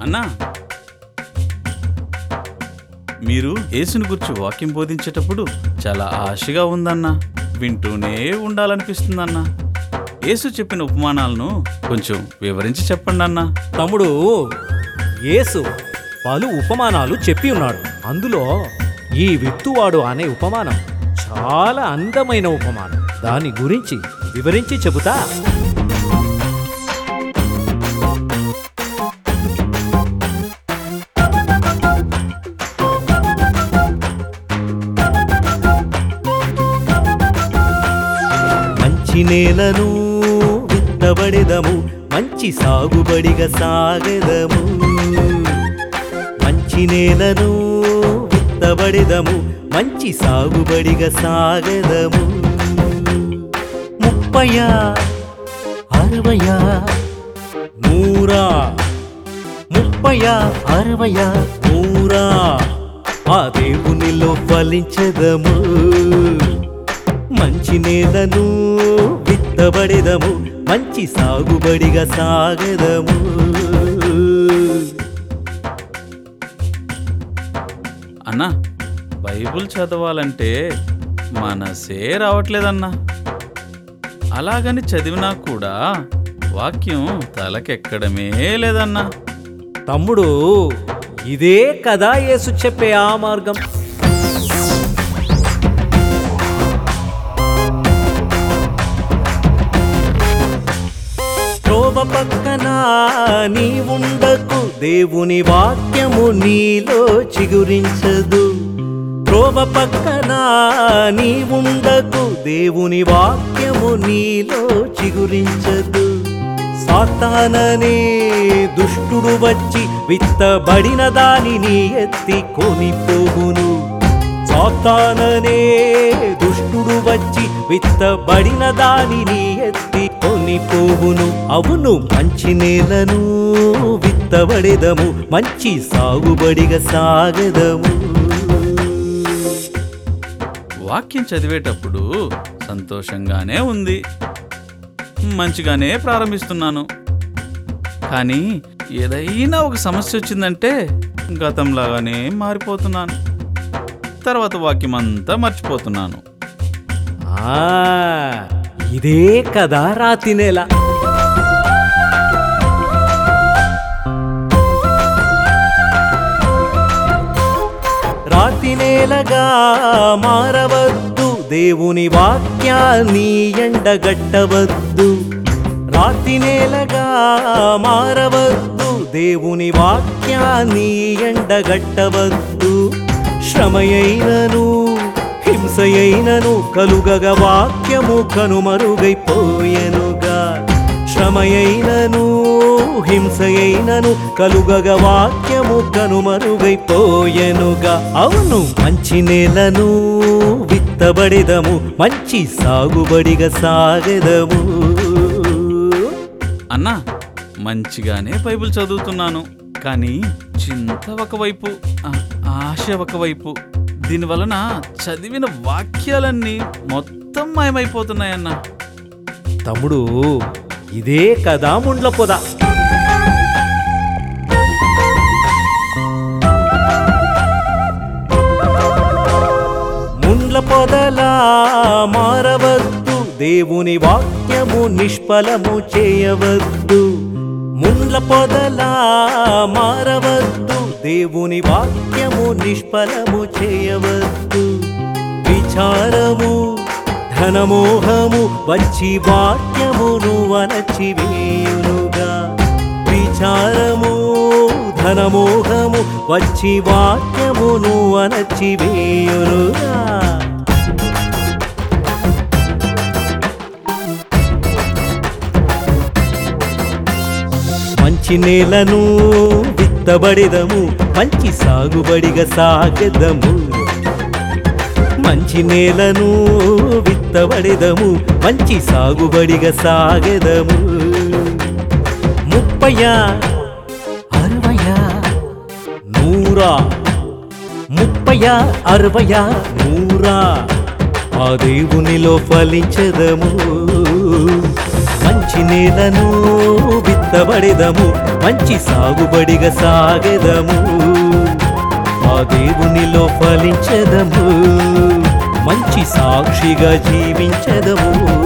అన్నా మీరు యేసుని గురించి వాక్యం బోధించేటప్పుడు చాలా ఆశగా ఉందన్నా వింటూనే ఉండాలనిపిస్తుందన్నా యేసు చెప్పిన ఉపమానాలను కొంచెం వివరించి చెప్పండి అన్నా తమ్ముడు యేసు పలు ఉపమానాలు చెప్పి ఉన్నాడు అందులో ఈ విత్తువాడు అనే ఉపమానం చాలా అందమైన ఉపమానం దాని గురించి వివరించి చెబుతా మంచి నేలను విత్తబడెదము మంచి సాగుబడిగా సాగెదము మంచి నేలను విత్తబడెదము మంచి సాగుబడిగా సాగెదము ముప్పయా అరవయా నూరా ముప్పయా అరవయా నూరా ఆ దేవునిలో ఫలించదము మంచి నేలను విత్తబడెదము మంచి సాగుబడిగా సాగదము అన్నా బైబుల్ చదవాలంటే మనసే రావట్లేదన్నా అలాగని చదివినా కూడా వాక్యం తలకెక్కడమే లేదన్నా తమ్ముడు ఇదే కదా యేసు చెప్పే ఆ మార్గం త్రోవ పక్కన నీ ఉండకు దేవుని వాక్యము నీలో చిగురించదు త్రోవ పక్కన నీ ఉండకు దేవుని వాక్యము నీలో చిగురించదు సాతాననే దుష్టుడు వచ్చి విత్తబడిన దానిని ఎత్తి కొనిపోవును సాతాననే దుష్టుడు వచ్చి విత్తబడిన దానిని ఎత్తి కొనిపోవును అవును మంచి నేలను విత్తబడెదము మంచి సాగుబడిగా సాగదము వాక్యం చదివేటప్పుడు సంతోషంగానే ఉంది మంచిగానే ప్రారంభిస్తున్నాను కానీ ఏదైనా ఒక సమస్య వచ్చిందంటే గతంలాగానే మారిపోతున్నాను తర్వాత వాక్యం అంతా మర్చిపోతున్నాను ఆ ఇదే కదా రాతి నేల రాతి నేలగా మారవద్దు దేవుని వాక్యాన్ని ఎండగట్టవద్దు రాతి నేలగా మారవద్దు దేవుని వాక్యాన్ని ఎండగట్టవద్దు శ్రమయైనను హింసయైనను కలుగగ వాక్యము కనుమరుగైపోయెనుగా శ్రమయైనను హింసయైనను కలుగగ వాక్యము కనుమరుగైపోయెనుగా అవును మంచి నేలను విత్తబడిదము మంచి సాగుబడిగా సాగెదము అన్నా మంచిగానే బైబిల్ చదువుతున్నాను కానీ చింత ఒకవైపు ఆ, ఆశ ఒకవైపు దీనివలన చదివిన వాక్యాలన్నీ మొత్తం మాయమైపోతున్నాయన్నా తమ్ముడు ఇదే కదా ముండ్ల పొద ముండ్ల పొదలా మారవద్దు దేవుని వాక్యము నిష్ఫలము చేయవద్దు ముండ్ల పొదలా మారవద్దు దేవుని వాక్యము నిష్ఫలము చేయవద్దు విచారము ధనమోహము వచ్చి వాక్యమును వనచివేయునుగా విచారము ధనమోహము వచ్చి వాక్యమును వనచివేయునుగా మంచి నేలను విత్తబడిదము మంచి సాగుబడిగా సాగెదము మంచి నేలను విత్తబడిదము మంచి సాగుబడిగా సాగెదము ముప్పయా అరవయా నూరా ముప్పయా అరవయా నూరా ఆ దేవునిలో ఫలించదము మంచి నేలను విత్తబడెదము మంచి సాగుబడిగా సాగెదము ఆ దేవునిలో ఫలించెదము మంచి సాక్షిగా జీవించెదము